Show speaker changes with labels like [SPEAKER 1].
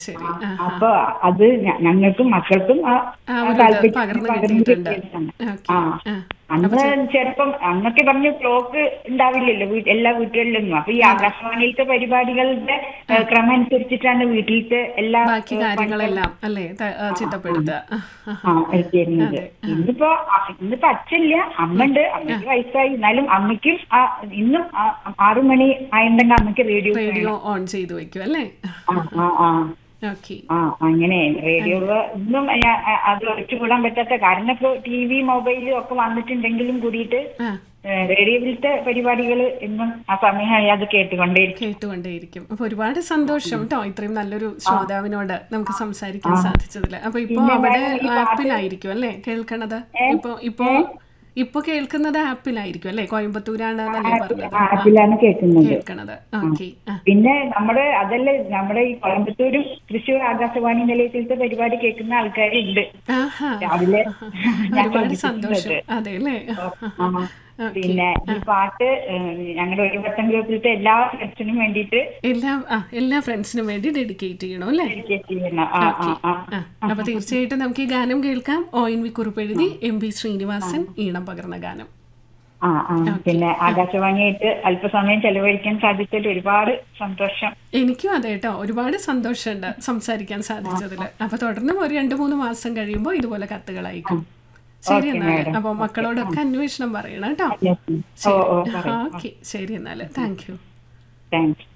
[SPEAKER 1] ശരി ആ
[SPEAKER 2] അപ്പൊ അത് ഞ- ഞങ്ങൾക്കും മക്കൾക്കും ആ
[SPEAKER 1] ആ
[SPEAKER 2] ആ
[SPEAKER 1] ഒരു ഇത്
[SPEAKER 2] താല്പര്യം
[SPEAKER 1] പകർന്നു
[SPEAKER 2] പകർന്നു
[SPEAKER 1] കിട്ടിയിട്ടുണ്ട്
[SPEAKER 2] കിട്ടിയതാണ്.
[SPEAKER 1] ഓക്കെ
[SPEAKER 2] ആ.
[SPEAKER 1] ആ
[SPEAKER 2] അന്ന് ചെറുപ്പം അന്നൊക്കെ പറഞ്ഞു ക്ലോക്ക് ഉണ്ടാവില്ലല്ലോ വീ- എല്ലാ വീട്ടുകളിലൊന്നും അപ്പൊ ഈ ആകാശവാണിയിലത്തെ പരിപാടികളുടെ ഏ, ക്രമം അനുസരിച്ചിട്ടാണ് വീട്ടിലത്തെ എല്ലാ
[SPEAKER 1] ബാക്കി കാര്യങ്ങളെല്ലാം അല്ലേ ത- ആ, ചിട്ടപ്പെടുത്തുക ആ, ആ.
[SPEAKER 2] ആ എഴുതിയിരുന്നത് ഇന്നിപ്പോ അ- ഇന്നിപ്പോ അച്ഛല്ല അമ്മണ്ട് അമ്മയ്ക്ക് വയസ്സായി എന്നാലും അമ്മയ്ക്കും ആ ഇന്നും ആ- ആറു മണി ആയിട്ടുണ്ടെങ്കിൽ അമ്മയ്ക്ക് റേഡിയോ
[SPEAKER 1] റേഡിയോ ഓൺ ചെയ്തു വെക്കും അല്ലേ
[SPEAKER 2] ആ ആ ആ
[SPEAKER 1] ഓക്കെ
[SPEAKER 2] ആ അങ്ങനെ റേഡിയോ ഇന്നും ഞാൻ അ- അത് ഒഴിച്ചുകൂടാൻ പറ്റാത്ത കാരണം ഇപ്പൊ ടി വി മൊബൈലും ഒക്കെ വന്നിട്ടുണ്ടെങ്കിലും കൂടിയിട്ട്
[SPEAKER 1] ആ
[SPEAKER 2] ഏഹ് റേഡിയോയിലത്തെ പരിപാടികൾ എന്നും ആ സമയമായി അത് കേട്ടുകൊണ്ടേയിരിക്കും
[SPEAKER 1] കേട്ടുകൊണ്ടേയിരിക്കും അപ്പൊ ഒരുപാട് സന്തോഷം കേട്ടോ ഇത്രയും നല്ലൊരു ശ്രോതാവിനോട് നമുക്ക് സംസാരിക്കാൻ സാധിച്ചതില് അപ്പൊ ഇപ്പൊ അവിടെ ആപ്പിലായിരിക്കും അല്ലേ കേൾക്കണത് ഇപ്പൊ ഇപ്പൊ ഇപ്പൊ കേൾക്കുന്നത് ആപ്പിലായിരിക്കും അല്ലേ കോയമ്പത്തൂരാണ് എന്നല്ലേ പറഞ്ഞത് ആ,
[SPEAKER 2] അതിലാണ് കേൾക്കുന്നത്
[SPEAKER 1] കേൾക്കണത് ഓക്കെ ആ
[SPEAKER 2] പിന്നെ നമ്മുടെ അതല്ല നമ്മുടെ ഈ കോയമ്പത്തൂരും തൃശ്ശൂർ ആകാശവാണി നിലയത്തിലത്തെ പരിപാടി കേൾക്കുന്ന ആൾക്കാരുണ്ട്
[SPEAKER 1] ആഹാ
[SPEAKER 2] രാവിലെ ഞാൻ
[SPEAKER 1] ഒരുപാട് സന്തോഷം അതെ അല്ലേ
[SPEAKER 2] ആ. പിന്നെ ഈ പാട്ട് ഏഹ്, ഞങ്ങളുടെ ഒരു വട്ടം ഗ്രൂപ്പിലത്തെ എല്ലാ ഫ്രണ്ട്സിനും വേണ്ടിയിട്ട്
[SPEAKER 1] എല്ലാ ആ എല്ലാ ഫ്രണ്ട്സിനും വേണ്ടി ഡെഡിക്കേറ്റ് ചെയ്യണം അല്ലേ
[SPEAKER 2] dedicate ചെയ്യണം ആ ആ ആ
[SPEAKER 1] ആ, അപ്പൊ തീർച്ചയായിട്ടും നമുക്ക് ഈ ഗാനം കേൾക്കാം ഒ എൻ വി കുറിപ്പ് എഴുതി എം പി ശ്രീനിവാസൻ ഈണം പകർന്ന ഗാനം
[SPEAKER 2] ആ ആ പിന്നെ ആകാശവാണിയായിട്ട് അല്പസമയം ചെലവഴിക്കാൻ സാധിച്ചതിൽ ഒരുപാട് സന്തോഷം
[SPEAKER 1] എനിക്കും അതെ കേട്ടോ ഒരുപാട് സന്തോഷമുണ്ട് സംസാരിക്കാൻ സാധിച്ചതിൽ അപ്പൊ തുടർന്നും ഒരു രണ്ട് മൂന്ന് മാസം കഴിയുമ്പോൾ ഇതുപോലെ കത്തുകൾ അയക്കും ശരി എന്നാല് അപ്പൊ മക്കളോടൊക്കെ അന്വേഷണം പറയണം കേട്ടോ
[SPEAKER 2] ഓ ഓ
[SPEAKER 1] ഓക്കെ ശരി എന്നാല് താങ്ക് യു
[SPEAKER 2] താങ്ക്സ്